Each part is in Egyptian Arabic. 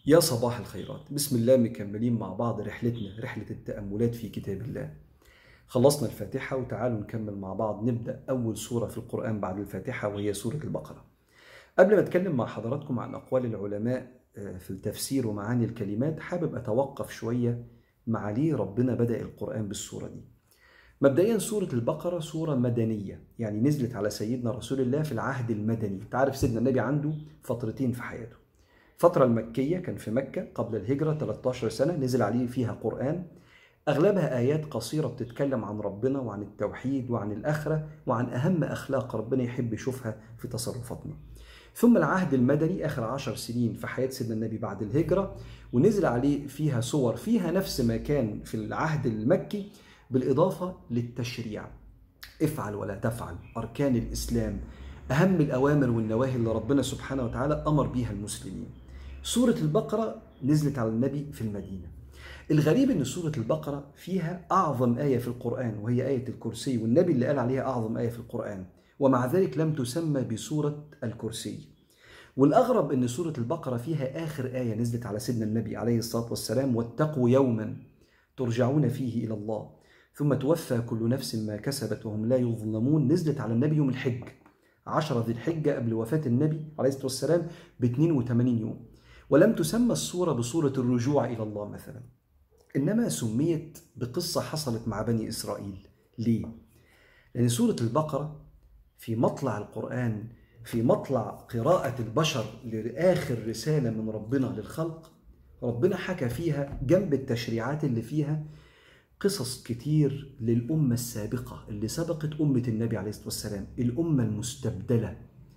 يا صباح الخيرات بسم الله مكملين مع بعض رحلتنا رحلة التأملات في كتاب الله خلصنا الفاتحة وتعالوا نكمل مع بعض نبدأ أول سورة في القرآن بعد الفاتحة وهي سورة البقرة قبل ما أتكلم مع حضراتكم عن أقوال العلماء في التفسير ومعاني الكلمات حابب أتوقف شوية مع ليه ربنا بدأ القرآن بالسورة دي مبدئيا سورة البقرة سورة مدنية يعني نزلت على سيدنا رسول الله في العهد المدني تعرف سيدنا النبي عنده فترتين في حياته الفترة المكية كان في مكة قبل الهجرة 13 سنة نزل عليه فيها قرآن أغلبها آيات قصيرة بتتكلم عن ربنا وعن التوحيد وعن الآخرة وعن أهم أخلاق ربنا يحب يشوفها في تصرفاتنا ثم العهد المدني آخر عشر سنين في حياة سيدنا النبي بعد الهجرة ونزل عليه فيها صور فيها نفس ما كان في العهد المكي بالإضافة للتشريع افعل ولا تفعل أركان الإسلام أهم الأوامر والنواهي اللي ربنا سبحانه وتعالى أمر بيها المسلمين سورة البقرة نزلت على النبي في المدينة الغريب ان سورة البقرة فيها أعظم آية في القرآن وهي آية الكرسي والنبي اللي قال عليها أعظم آية في القرآن ومع ذلك لم تسمى بسورة الكرسي والأغرب أن سورة البقرة فيها آخر آية نزلت على سيدنا النبي عليه الصلاة والسلام واتقوا يوما ترجعون فيه إلى الله ثم توفى كل نفس ما كسبت وهم لا يظلمون نزلت على النبي يوم الحج عشرة ذي الحجة قبل وفاة النبي عليه الصلاة والسلام ب 82 يوم ولم تسمى الصورة بصورة الرجوع إلى الله مثلا إنما سميت بقصة حصلت مع بني إسرائيل ليه؟ لأن سورة البقرة في مطلع القرآن في مطلع قراءة البشر لآخر رسالة من ربنا للخلق ربنا حكى فيها جنب التشريعات اللي فيها قصص كتير للأمة السابقة اللي سبقت أمة النبي عليه الصلاة والسلام الأمة المستبدلة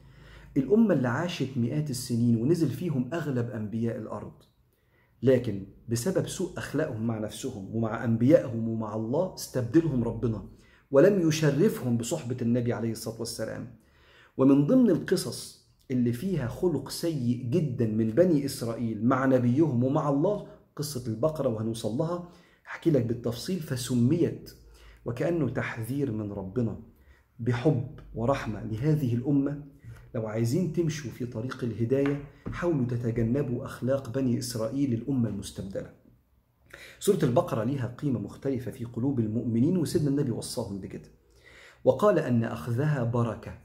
الأمة اللي عاشت مئات السنين ونزل فيهم أغلب أنبياء الأرض لكن بسبب سوء أخلاقهم مع نفسهم ومع أنبيائهم ومع الله استبدلهم ربنا ولم يشرفهم بصحبة النبي عليه الصلاة والسلام ومن ضمن القصص اللي فيها خلق سيء جدا من بني إسرائيل مع نبيهم ومع الله قصة البقرة وهنوصل لها أحكي لك بالتفصيل فسميت وكأنه تحذير من ربنا بحب ورحمة لهذه الأمة لو عايزين تمشوا في طريق الهداية حاولوا تتجنبوا أخلاق بني إسرائيل الأمة المستبدلة سورة البقرة لها قيمة مختلفة في قلوب المؤمنين وسيدنا النبي وصاهم بكده وقال أن أخذها بركة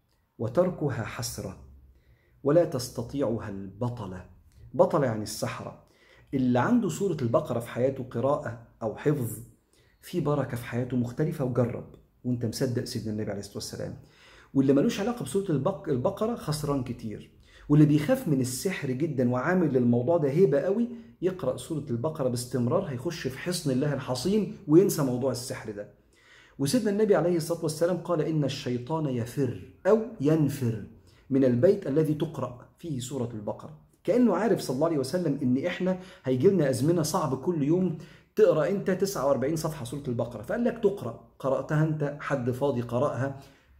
وتركها حسرة ولا تستطيعها البطلة بطلة يعني السحرة اللي عنده سورة البقرة في حياته قراءة أو حفظ في بركة في حياته مختلفة وجرب وانت مصدق سيدنا النبي عليه الصلاة والسلام واللي ملوش علاقة بسورة البق... البقرة خسران كتير واللي بيخاف من السحر جدا وعامل للموضوع ده هيبة قوي يقرأ سورة البقرة باستمرار هيخش في حصن الله الحصين وينسى موضوع السحر ده وسيدنا النبي عليه الصلاة والسلام قال إن الشيطان يفر أو ينفر من البيت الذي تقرأ فيه سورة البقرة كأنه عارف صلى الله عليه وسلم إن إحنا هيجي لنا أزمنة صعب كل يوم تقرأ أنت 49 صفحة سورة البقرة فقال لك تقرأ قرأتها أنت حد فاضي قرأها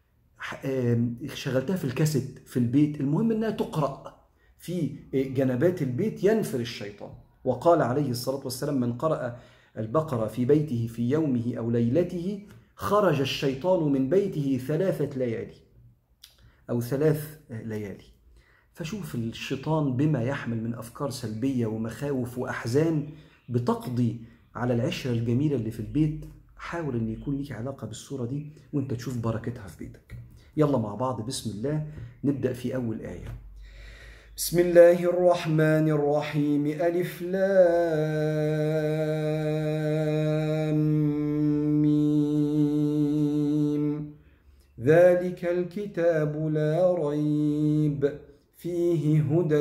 شغلتها في الكاسيت في البيت المهم انها تقرا في جنبات البيت ينفر الشيطان وقال عليه الصلاه والسلام من قرا البقره في بيته في يومه او ليلته خرج الشيطان من بيته ثلاثه ليالي او ثلاث ليالي فشوف الشيطان بما يحمل من افكار سلبيه ومخاوف واحزان بتقضي على العشره الجميله اللي في البيت حاول ان يكون ليك علاقه بالصوره دي وانت تشوف بركتها في بيتك يلا مع بعض بسم الله نبدأ في أول آية بسم الله الرحمن الرحيم ألف لام ميم ذلك الكتاب لا ريب فيه هدى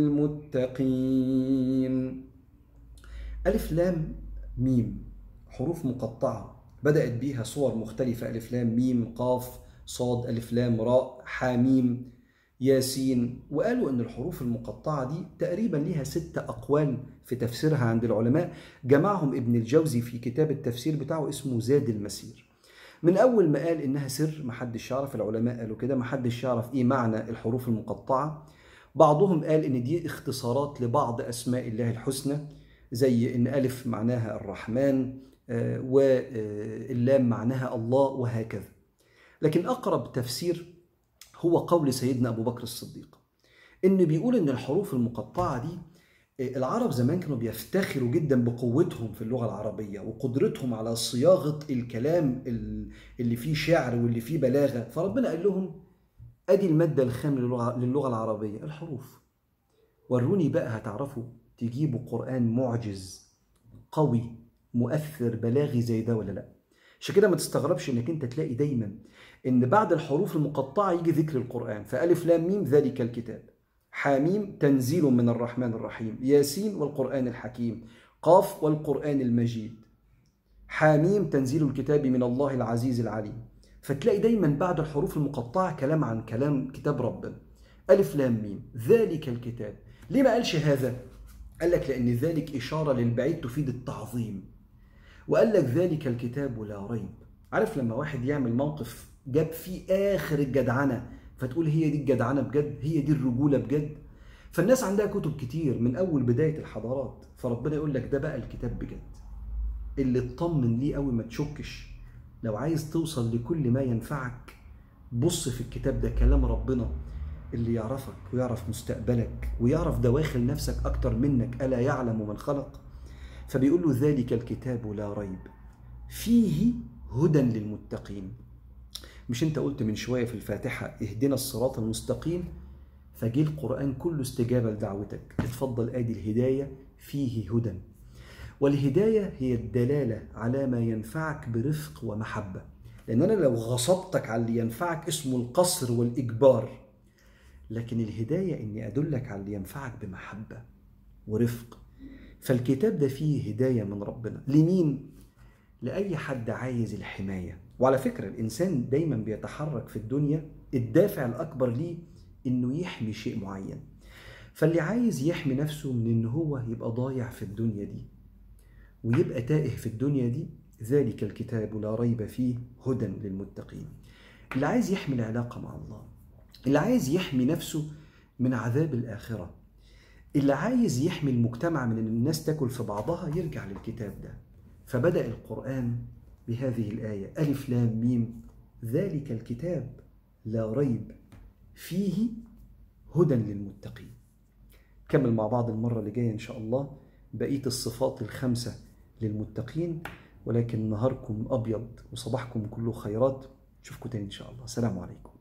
للمتقين ألف لام ميم حروف مقطعة بدأت بيها صور مختلفة ألف لام ميم قاف صاد ألف لام راء حاميم ياسين وقالوا أن الحروف المقطعة دي تقريبا ليها ستة أقوال في تفسيرها عند العلماء جمعهم ابن الجوزي في كتاب التفسير بتاعه اسمه زاد المسير من أول ما قال إنها سر محدش يعرف العلماء قالوا كده محدش يعرف إيه معنى الحروف المقطعة بعضهم قال إن دي اختصارات لبعض أسماء الله الحسنى زي إن ألف معناها الرحمن واللام معناها الله وهكذا لكن أقرب تفسير هو قول سيدنا أبو بكر الصديق إن بيقول إن الحروف المقطعة دي العرب زمان كانوا بيفتخروا جدا بقوتهم في اللغة العربية وقدرتهم على صياغة الكلام ال- اللي فيه شعر واللي فيه بلاغة فربنا قال لهم ادي المادة الخام للغة, للغة العربية الحروف وروني بقى هتعرفوا تجيبوا قرآن معجز قوي مؤثر بلاغي زي ده ولا لا عشان كده ما تستغربش انك انت تلاقي دايما ان بعد الحروف المقطعة يجي ذكر القرآن فألف لام ميم ذلك الكتاب حاميم تنزيل من الرحمن الرحيم ياسين والقرآن الحكيم قاف والقرآن المجيد حاميم تنزيل الكتاب من الله العزيز العليم فتلاقي دايما بعد الحروف المقطعة كلام عن كلام كتاب ربنا ألف لام ميم ذلك الكتاب ليه ما قالش هذا؟ قال لك لأن ذلك إشارة للبعيد تفيد التعظيم وقال لك ذلك الكتاب لا ريب عارف لما واحد يعمل موقف جاب فيه آخر الجدعنة فتقول هي دي الجدعنة بجد هي دي الرجولة بجد فالناس عندها كتب كتير من أول بداية الحضارات فربنا يقول لك ده بقى الكتاب بجد اللي اطمن ليه قوي ما تشكش لو عايز توصل لكل ما ينفعك بص في الكتاب ده كلام ربنا اللي يعرفك ويعرف مستقبلك ويعرف دواخل نفسك أكتر منك ألا يعلم من خلق فبيقول له ذلك الكتاب لا ريب فيه هدى للمتقين مش انت قلت من شوية في الفاتحة اهدنا الصراط المستقيم فجه القرآن كله استجابة لدعوتك اتفضل آدي الهداية فيه هدى والهداية هي الدلالة على ما ينفعك برفق ومحبة لأن أنا لو غصبتك على اللي ينفعك اسمه القصر والإجبار لكن الهداية إني أدلك على اللي ينفعك بمحبة ورفق فالكتاب ده فيه هداية من ربنا لمين؟ لأي حد عايز الحماية وعلى فكرة الإنسان دايما بيتحرك في الدنيا الدافع الأكبر ليه إنه يحمي شيء معين فاللي عايز يحمي نفسه من إن هو يبقى ضايع في الدنيا دي ويبقى تائه في الدنيا دي ذلك الكتاب لا ريب فيه هدى للمتقين اللي عايز يحمي العلاقة مع الله اللي عايز يحمي نفسه من عذاب الآخرة اللي عايز يحمي المجتمع من ان الناس تاكل في بعضها يرجع للكتاب ده فبدأ القرآن بهذه الآية ألف لام ميم ذلك الكتاب لا ريب فيه هدى للمتقين كمل مع بعض المرة اللي جاية إن شاء الله بقية الصفات الخمسة للمتقين ولكن نهاركم أبيض وصباحكم كله خيرات نشوفكم تاني إن شاء الله السلام عليكم